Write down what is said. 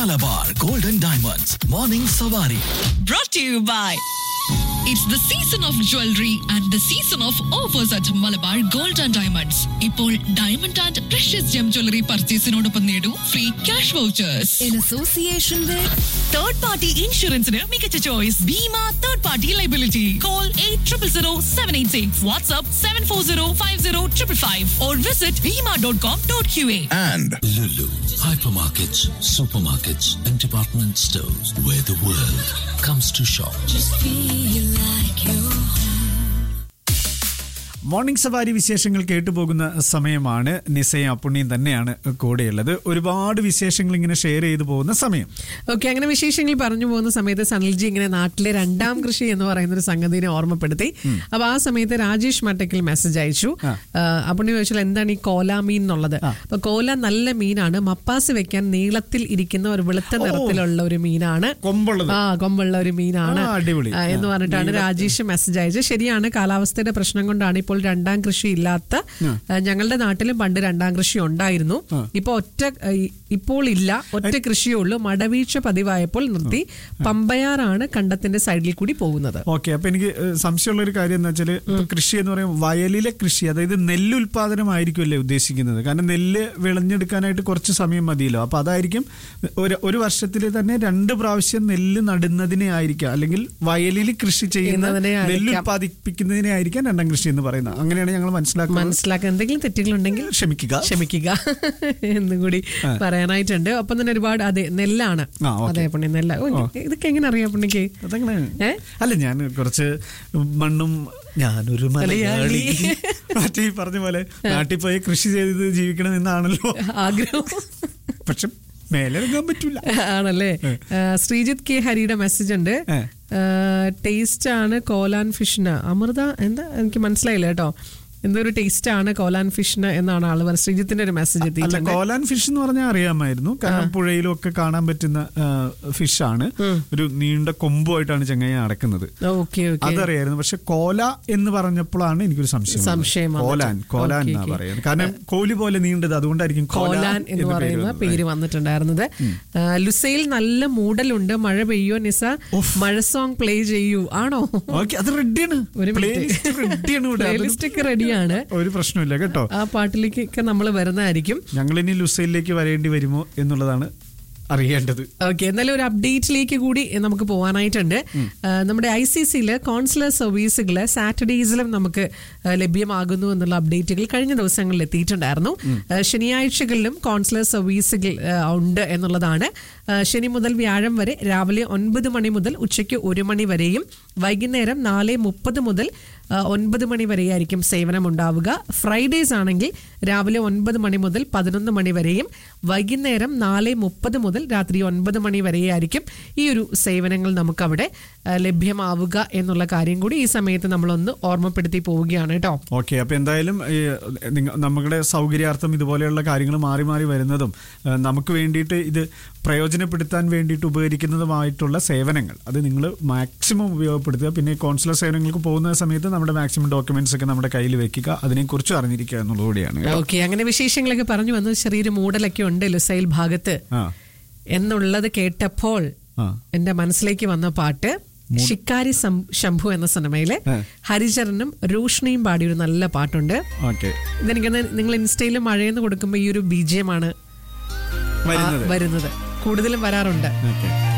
Malabar golden diamonds morning Savari brought to you by It's the season of jewelry and the season of offers at Malabar Gold and Diamonds. ഇപ്പോൾ diamond and precious gem jewellery പർച്ചേസിനോടൊപ്പം നേടൂ free cash vouchers in association with third party ഇൻഷുറൻസിന് മികച്ച choice Bhima third party liability call eight triple zero seven eight six WhatsApp seven four zero five zero triple five or visit Bhima dot com dot Q A and Lulu, hypermarkets, supermarkets, and department stores where the world comes to shop. feel like you're morning Savari വിശേഷങ്ങൾ കേട്ടുപോകുന്ന സമയമാണ് നിസയും അപ്പുണ്ണിയും തന്നെയാണ് കൂടെയുള്ളത് ഒരുപാട് വിശേഷങ്ങൾ ഇങ്ങനെ share ചെയ്തു പോകുന്ന സമയം ഓക്കെ അങ്ങനെ വിശേഷങ്ങൾ പറഞ്ഞു പോകുന്ന സമയത്ത് സനിൽജി ഇങ്ങനെ നാട്ടിലെ രണ്ടാം കൃഷി എന്ന് പറയുന്ന ഒരു സംഗതിനെ ഓർമ്മപ്പെടുത്തി അപ്പൊ ആ സമയത്ത് രാജേഷ് മട്ടക്കിൽ മെസ്സേജ് അയച്ചു അപ്പോൾ ചോദിച്ചാൽ എന്താണ് ഈ കോല മീൻ എന്നുള്ളത് അപ്പൊ കോല നല്ല മീനാണ് മപ്പാസ് വെക്കാൻ നീളത്തിൽ ഇരിക്കുന്ന ഒരു വെളുത്ത നിറത്തിലുള്ള ഒരു മീനാണ് കൊമ്പുള്ളത്. ആ കൊമ്പുള്ള ഒരു മീനാണ് ആ, അടിപൊളി. ആ, എന്ന് ആ, പറഞ്ഞിട്ടാണ് നീള- രാജേഷ് മെസ്സേജ് അയച്ചത് ശരിയാണ് കാലാവസ്ഥയുടെ പ്രശ്നം കൊണ്ടാണ് ഇപ്പോൾ രണ്ടാം കൃഷി ഇല്ലാത്ത ആ, ഞങ്ങളുടെ നാട്ടിലും പണ്ട് രണ്ടാം കൃഷി ഉണ്ടായിരുന്നു ഇപ്പൊ ഒറ്റ ആ, ഈ- ഇപ്പോൾ ഇല്ല ഒറ്റ കൃഷിയേ ഉള്ളൂ മടവീഴ്ച പതിവായപ്പോൾ നിർത്തി പമ്പയാറാണ് കണ്ടത്തിന്റെ സൈഡിൽ കൂടി പോകുന്നത് ഓക്കെ അപ്പൊ എനിക്ക് ഏഹ്, സംശയമുള്ള ഒരു കാര്യം എന്ന് വെച്ചാൽ ഇപ്പൊ കൃഷി എന്ന് പറയുമ്പോൾ വയലിലെ കൃഷി അതായത് നെല്ല് ഉൽപാദനമായിരിക്കുമല്ലേ ഉദ്ദേശിക്കുന്നത് കാരണം നെല്ല് വിളഞ്ഞെടുക്കാനായിട്ട് കുറച്ച് സമയം മതിയല്ലോ അപ്പൊ അതായിരിക്കും ഒരു ഒരു വർഷത്തിൽ തന്നെ രണ്ട് പ്രാവശ്യം നെല്ല് നടുന്നതിനെ ആയിരിക്കാം അല്ലെങ്കിൽ വയലിൽ കൃഷി ചെയ്യുന്ന ചെയ്യുന്നതിനെ നെല്ല് ആയിരിക്കാം. ഉൽപ്പാദിപ്പിക്കുന്നതിനെ ആയിരിക്കാം രണ്ടാം കൃഷി എന്ന് പറയുന്നത് അങ്ങനെയാണ് ഞങ്ങൾ മനസ്സിലാക്കുന്നത് മനസ്സിലാക്കാൻ എന്തെങ്കിലും തെറ്റുകളുണ്ടെങ്കിൽ ക്ഷമിക്കുക ക്ഷമിക്കുക എന്നും കൂടി പറയാനായിട്ടുണ്ട് ഒപ്പം തന്നെ ഒരുപാട് അതെ നെല്ലാണ് ആ, ഓക്കേ. അതെ പുണ്ണി നെല്ല ഓ, ഇതൊക്കെ എങ്ങനെ അറിയാം പുണ്ണിക്ക് അതങ്ങനെ ഏ? അല്ല ഞാൻ കുറച്ച് മണ്ണും ഞാനൊരു മലയാളി മലയാളി. മറ്റേ ഈ പറഞ്ഞ പോലെ നാട്ടിൽ പോയി കൃഷി ചെയ്ത് ജീവിക്കണം എന്നാണല്ലോ ആഗ്രഹം പക്ഷെ മേലെ ഇറങ്ങാൻ പറ്റൂല ആണല്ലേ ആ, ശ്രീജിത്ത് കെ ഹരിയുടെ മെസ്സേജ് ഉണ്ട് ഏ. ടേസ്റ്റ് ആണ് കോലാൻ ഫിഷിന് അമൃത എന്താ എനിക്ക് മനസ്സിലായില്ല കേട്ടോ എന്തോ ഒരു ടേസ്റ്റ് ആണ് കോലാൻ ഫിഷിന് എന്നാണ് ആള് പറഞ്ഞത് ശ്രീജിത്തിന്റെ ഒരു മെസ്സേജ് അല്ല എത്തിയിട്ടുണ്ട് കോലാൻ ഫിഷ് എന്ന് പറഞ്ഞാൽ അറിയാമായിരുന്നു കാരണം പുഴയിലും ഒക്കെ കാണാൻ പറ്റുന്ന ഫിഷ് ആണ് ഒരു നീണ്ട കൊമ്പുമായിട്ടാണ് ചെങ്ങയ്യ നടക്കുന്നത് ഓക്കെ ഓക്കെ അതറിയായിരുന്നു പക്ഷെ കോല എന്ന് പറഞ്ഞപ്പോഴാണ് എനിക്കൊരു സംശയം സംശയം വന്നത്. വന്നിട്ട്. കോലാൻ കോലാൻ ഓക്കേ, എന്നാ ഓക്കേ. പറയുന്നത് കാരണം കോലി പോലെ നീണ്ടത് അതുകൊണ്ടായിരിക്കും കോലാൻ എന്ന് പറയുന്ന പേര് വന്നിട്ടുണ്ടായിരുന്നത് ആ, ലുസയിൽ നല്ല മൂടലുണ്ട് മഴ പെയ്യോ നിസ മഴ സോങ് പ്ലേ ചെയ്യൂ ആണോ ഓക്കെ അത് റെഡിയാണ് ഒരു പ്ലേലിസ്റ്റ് റെഡിയാണ് ഇവിടെ പ്ലേലിസ്റ്റ് ഒക്കെ അതൊന്നും റെഡിയാണ് ഒരു പ്രശ്നമില്ല കേട്ടോ ആ പാട്ടിലേക്കൊക്കെ നമ്മൾ വരുന്നതായിരിക്കും ഞങ്ങൾ ഇനി ലുസൈലിലേക്ക് വരേണ്ടി വരുമോ എന്നുള്ളതാണ് അറിയേണ്ടത് ഓക്കെ എന്നാലും ഒരു അപ്ഡേറ്റിലേക്ക് കൂടി നമുക്ക് പോകാനായിട്ടുണ്ട് ആ, നമ്മുടെ ഐ സി സിയില് കോൺസുലർ സർവീസുകൾ സാറ്റർഡേസിലും നമുക്ക് ആ, ലഭ്യമാകുന്നു എന്നുള്ള അപ്ഡേറ്റുകൾ കഴിഞ്ഞ ദിവസങ്ങളിൽ എത്തിയിട്ടുണ്ടായിരുന്നു ആ, ശനിയാഴ്ചകളിലും കോൺസുലർ സർവീസുകൾ ആ, ഉണ്ട് എന്നുള്ളതാണ് ആ, ശനി മുതൽ വ്യാഴം വരെ രാവിലെ ഒൻപത് മണി മുതൽ ഉച്ചയ്ക്ക് ഒരു മണി വരെയും വൈകുന്നേരം നാല് മുപ്പത് മുതൽ ആ, ഒൻപത് മണി വരെയായിരിക്കും സേവനം ഉണ്ടാവുക ഫ്രൈഡേസ് ആണെങ്കിൽ രാവിലെ ഒൻപത് മണി മുതൽ പതിനൊന്ന് മണി വരെയും വൈകുന്നേരം നാല് മുപ്പത് മുതൽ രാത്രി ഒൻപത് മണി വരെയായിരിക്കും ഈ ഒരു സേവനങ്ങൾ നമുക്കവിടെ ആ, ലഭ്യമാവുക എന്നുള്ള കാര്യം കൂടി ഈ സമയത്ത് നമ്മളൊന്ന് ഓർമ്മപ്പെടുത്തി പോവുകയാണ് കേട്ടോ ഓക്കെ അപ്പൊ എന്തായാലും ഈ, നിങ്ങ- നമ്മുടെ സൗകര്യാർത്ഥം ഇതുപോലെയുള്ള കാര്യങ്ങൾ മാറി മാറി വരുന്നതും ഏഹ്, നമുക്ക് വേണ്ടിയിട്ട് ഇത് പ്രയോജനപ്പെടുത്താൻ വേണ്ടിയിട്ട് ഉപകരിക്കുന്നതുമായിട്ടുള്ള സേവനങ്ങൾ അത് നിങ്ങൾ മാക്സിമം ഉപയോഗപ്പെടുത്തുക പിന്നെ ഈ കോൺസുലർ സേവനങ്ങൾക്ക് പോകുന്ന സമയത്ത് നമ്മുടെ മാക്സിമം ഡോക്യുമെന്റ്സ് ഒക്കെ നമ്മുടെ കയ്യിൽ വെക്കുക അതിനെക്കുറിച്ച് അറിഞ്ഞിരിക്കുക എന്നുള്ളതുകൂടിയാണ് കേട്ടോ. ഓക്കെ അങ്ങനെ വിശേഷങ്ങളൊക്കെ പറഞ്ഞു വന്നു ചെറിയൊരു മൂടലൊക്കെ ഉണ്ട് ലുസൈൽ ഭാഗത്ത് ആ എന്നുള്ളത് കേട്ടപ്പോൾ ആ. എന്റെ മനസ്സിലേക്ക് വന്ന പാട്ട് ഷിക്കാരി സം- ശംഭു എന്ന സിനിമയിലെ ആ. ഹരിചരനും റോഷ്ണിയും പാടിയ ഒരു നല്ല പാട്ടുണ്ട് ഓക്കെ ഇതെനിക്കൊന്ന് നിങ്ങൾ ഇൻസ്റ്റയിൽ മഴയെന്ന് കൊടുക്കുമ്പോൾ ഈ ഒരു ബീജമാണ് വരുന്നത് വരുന്നത് കൂടുതലും വരാറുണ്ട് ഓക്കെ